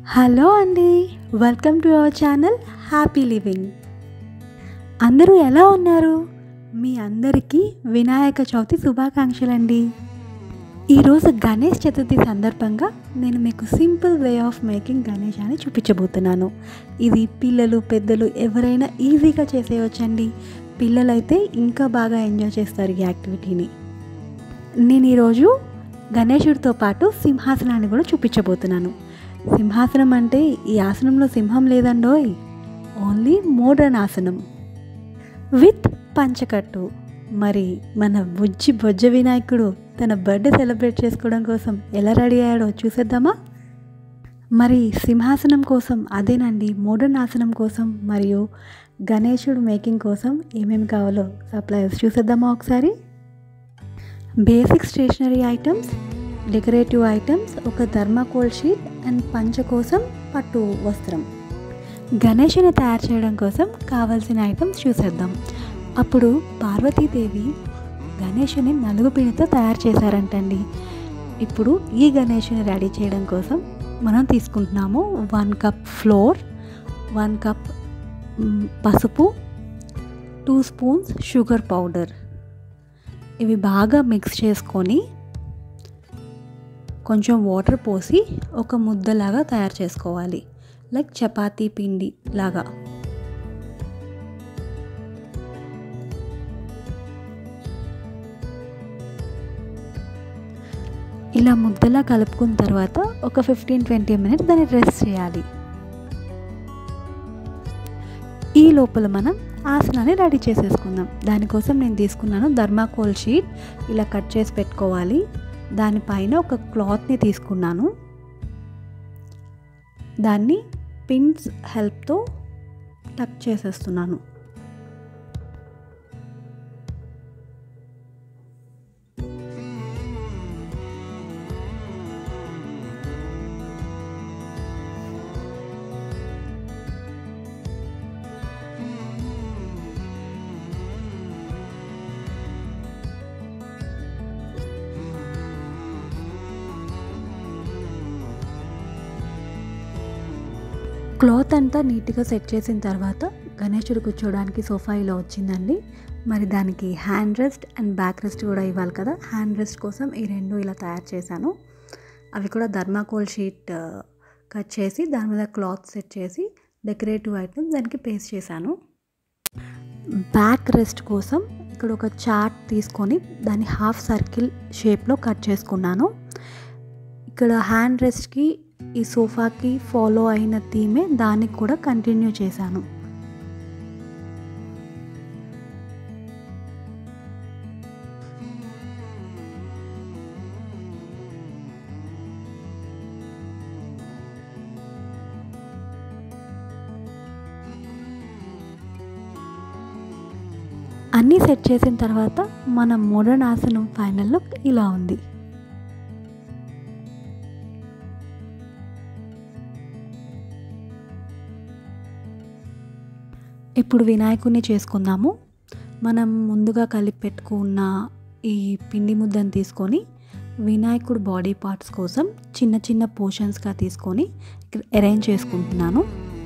hello అండి welcome to our channel happy living అందరూ ఎలా ఉన్నారు మీ అందరికీ వినాయక చవితి శుభాకాంక్షలండి ఈరోజు గణేష్ చతుర్థి సందర్భంగా నేను మీకు simple way of making Ganesh అని చూపించబోతున్నాను ఇది పిల్లలు పెద్దలు ఎవరైనా ఈజీగా చేసేయవచ్చండి పిల్లలైతే ఇంకా బాగా ఎంజాయ్ చేస్తారు ఈ యాక్టివిటీని నేను ఈరోజు గణేశుడితో పాటు సింహాసనాన్ని కూడా చూపించబోతున్నాను సింహాసనం అంటే ఈ ఆసనంలో సింహం లేదండోయ్ ఓన్లీ మోడర్న్ ఆసనం విత్ పంచకట్టు మరి మన బుజ్జి బొజ్జ వినాయకుడు తన బర్త్డే సెలబ్రేట్ చేసుకోవడం కోసం ఎలా రెడీ అయ్యాడో చూసేద్దామా మరి సింహాసనం కోసం అదేనండి మోడర్న్ ఆసనం కోసం మరియు గణేశుడు మేకింగ్ కోసం ఏమేమి కావాలో సప్లైస్ చూసేద్దామా ఒకసారి basic stationery items decorative items ఒక థర్మాకోల్ షీట్ అండ్ పంచ కోసం పట్టు వస్త్రం గణేషుని తయారు చేయడం కోసం కావాల్సిన ఐటమ్స్ చూసేద్దాం అప్పుడు పార్వతీదేవి గణేషుని నలుగు పిండితో తయారు చేశారంటండి ఇప్పుడు ఈ గణేషుని రెడీ చేయడం కోసం మనం తీసుకుంటున్నాము one cup flour one cup పసుపు టూ స్పూన్స్ షుగర్ పౌడర్ ఇవి బాగా మిక్స్ చేసుకొని కొంచెం వాటర్ పోసి ఒక ముద్దలాగా తయారు చేసుకోవాలి లైక్ చపాతీ పిండి లాగా ఇలా ముద్దలా కలుపుకున్న తర్వాత ఒక ఫిఫ్టీన్ ట్వంటీ మినిట్స్ దాన్ని రెస్ట్ చేయాలి ఈ లోపల మనం ఆసనాన్ని రెడీ చేసేసుకుందాం దానికోసం నేను తీసుకున్నాను ధర్మాకోల్ షీట్ ఇలా కట్ చేసి పెట్టుకోవాలి దానిపైన ఒక క్లాత్ని తీసుకున్నాను దాన్ని పిన్స్ హెల్ప్తో టక్ చేసేస్తున్నాను క్లాత్ అంతా నీట్గా సెట్ చేసిన తర్వాత గణేశుడు కూర్చోడానికి సోఫా ఇలా వచ్చిందండి మరి దానికి hand rest and back rest కూడా ఇవ్వాలి కదా హ్యాండ్ రెస్ట్ కోసం ఈ రెండు ఇలా తయారు చేశాను అవి కూడా ధర్మాకోల్ షీట్ కట్ చేసి దాని మీద క్లాత్ సెట్ చేసి డెకరేటివ్ ఐటమ్స్ దానికి పేస్ట్ చేశాను బ్యాక్ రెస్ట్ కోసం ఇక్కడ ఒక చార్ట్ తీసుకొని దాన్ని హాఫ్ సర్కిల్ షేప్లో కట్ చేసుకున్నాను ఇక్కడ హ్యాండ్ రెస్ట్కి ఈ సోఫాకి ఫాలో అయిన థీమే దానికి కూడా కంటిన్యూ చేశాను అన్నీ సెట్ చేసిన తర్వాత మన మోడర్న్ ఆసనం ఫైనల్ లుక్ ఇలా ఉంది ఇప్పుడు వినాయకుడిని చేసుకుందాము మనం ముందుగా కలిపి పెట్టుకున్న ఈ పిండి ముద్దను తీసుకొని వినాయకుడు బాడీ పార్ట్స్ కోసం చిన్న చిన్న పోర్షన్స్గా తీసుకొని అరేంజ్ చేసుకుంటున్నాను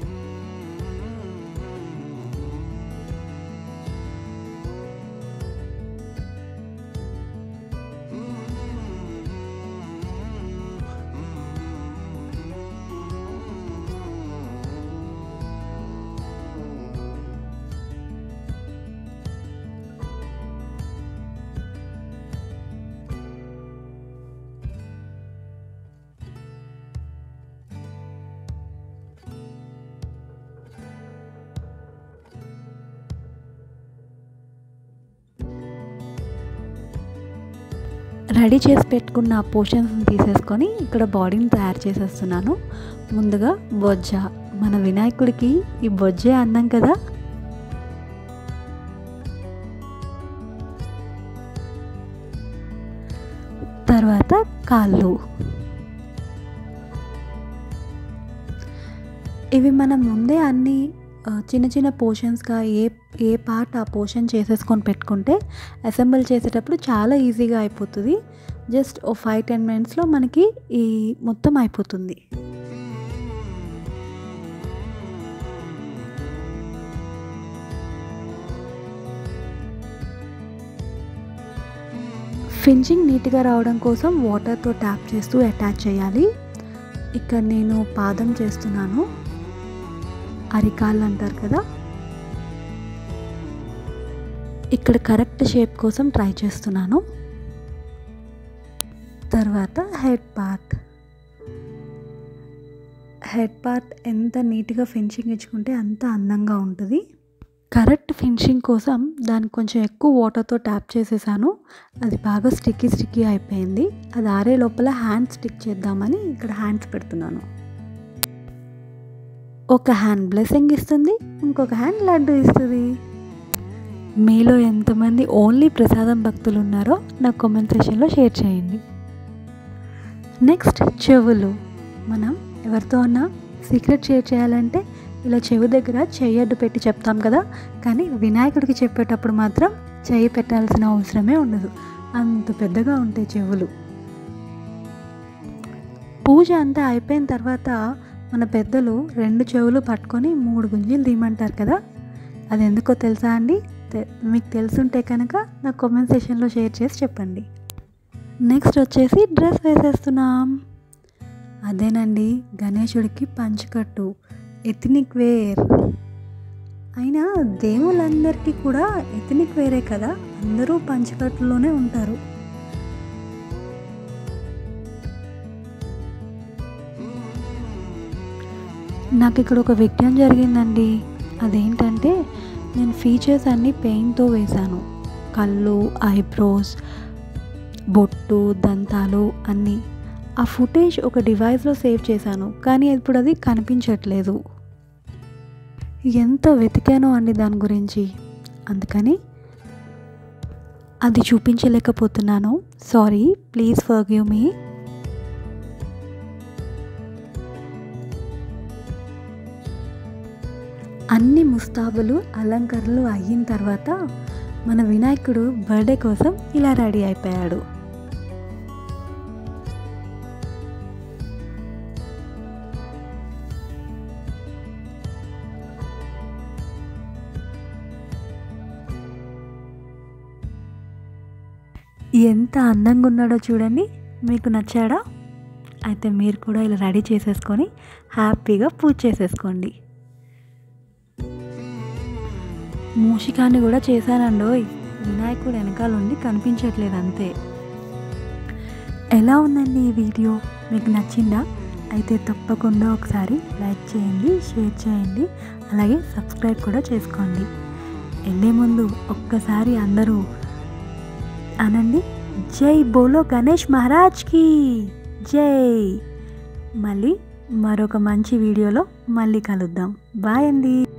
రెడీ చేసి పెట్టుకున్న పోర్షన్స్ని తీసేసుకొని ఇక్కడ బాడీని తయారు చేసేస్తున్నాను ముందుగా బొజ్జ మన వినాయకుడికి ఈ బొజ్జే అందం కదా తర్వాత కాళ్ళు ఇవి మనం ముందే అన్నీ చిన్న చిన్న పోర్షన్స్గా ఏ ఏ పార్ట్ ఆ పోర్షన్ చేసేసుకొని పెట్టుకుంటే అసెంబుల్ చేసేటప్పుడు చాలా ఈజీగా అయిపోతుంది జస్ట్ ఓ ఫైవ్ టెన్ మినిట్స్లో మనకి ఈ మొత్తం అయిపోతుంది ఫినిషింగ్ నీట్గా రావడం కోసం వాటర్తో ట్యాప్ చేస్తూ అటాచ్ చేయాలి ఇక్కడ నేను పాదం చేస్తున్నాను అరికాళ్ళు అంటారు కదా ఇక్కడ కరెక్ట్ షేప్ కోసం ట్రై చేస్తున్నాను తర్వాత హెడ్ పార్ట్ హెడ్ పార్ట్ ఎంత నీట్గా ఫినిషింగ్ ఇచ్చుకుంటే అంత అందంగా ఉంటుంది కరెక్ట్ ఫినిషింగ్ కోసం దానికి కొంచెం ఎక్కువ వాటర్తో ట్యాప్ చేసేసాను అది బాగా స్టిక్కీ స్టిక్కీ అయిపోయింది అది ఆరే లోపల హ్యాండ్ స్టిక్ చేద్దామని ఇక్కడ హ్యాండ్స్ పెడుతున్నాను ఒక హ్యాండ్ బ్లెస్సింగ్ ఇస్తుంది ఇంకొక హ్యాండ్ లడ్డు ఇస్తుంది మీలో ఎంతమంది ఓన్లీ ప్రసాదం భక్తులు ఉన్నారో నా కామెంట్ సెషన్లో షేర్ చేయండి నెక్స్ట్ చెవులు మనం ఎవరితో అన్నా సీక్రెట్ షేర్ చేయాలంటే ఇలా చెవి దగ్గర చెయ్యి అడ్డు పెట్టి చెప్తాం కదా కానీ వినాయకుడికి చెప్పేటప్పుడు మాత్రం చెయ్యి పెట్టాల్సిన అవసరమే ఉండదు అంత పెద్దగా ఉంటాయి చెవులు పూజ అంతా అయిపోయిన తర్వాత మన పెద్దలు రెండు చెవులు పట్టుకొని మూడు గుంజీలు తీయమంటారు కదా అది ఎందుకో తెలుసా అండి తె- మీకు తెలుసుంటే కనుక నా కామెంట్ సెషన్లో షేర్ చేసి చెప్పండి నెక్స్ట్ వచ్చేసి డ్రెస్ వేసేస్తున్నాం అదేనండి గణేశుడికి పంచకట్టు ఎథనిక్ వేర్ అయినా దేవుళ్ళందరికీ కూడా ఎథనిక్ వేరే కదా అందరూ పంచకట్టులోనే ఉంటారు నాకు ఇక్కడ ఒక విఘ్నం జరిగిందండి అదేంటంటే నేను ఫీచర్స్ అన్నీ పెయింట్తో వేశాను కళ్ళు ఐబ్రోస్ బొట్టు దంతాలు అన్నీ ఆ ఫుటేజ్ ఒక డివైస్లో సేవ్ చేశాను కానీ ఇప్పుడు అది కనిపించట్లేదు ఎంత వెతికానో అండి దాని గురించి అందుకని అది చూపించలేకపోతున్నాను సారీ ప్లీజ్ ఫర్గివ్ మీ అన్ని ముస్తాబులు అలంకరణలు అయిన తర్వాత మన వినాయకుడు బర్త్డే కోసం ఇలా రెడీ అయిపోయాడు ఎంత అందంగా ఉన్నాడో చూడండి మీకు నచ్చాడా అయితే మీరు కూడా ఇలా రెడీ చేసేసుకొని హ్యాపీగా పూజ చేసేసుకోండి మూషికాన్ని కూడా చేశానండోయ్ వినాయకుడు వెనకాల ఉండి కనిపించట్లేదు అంతే ఎలా ఉందండి ఈ వీడియో మీకు నచ్చిందా అయితే తప్పకుండా ఒకసారి లైక్ చేయండి షేర్ చేయండి అలాగే సబ్స్క్రైబ్ కూడా చేసుకోండి వెళ్ళే ముందు ఒక్కసారి అందరూ అనండి జై బోలో గణేష్ మహారాజ్కి జై మళ్ళీ మరొక మంచి వీడియోలో మళ్ళీ కలుద్దాం బాయ్ అండి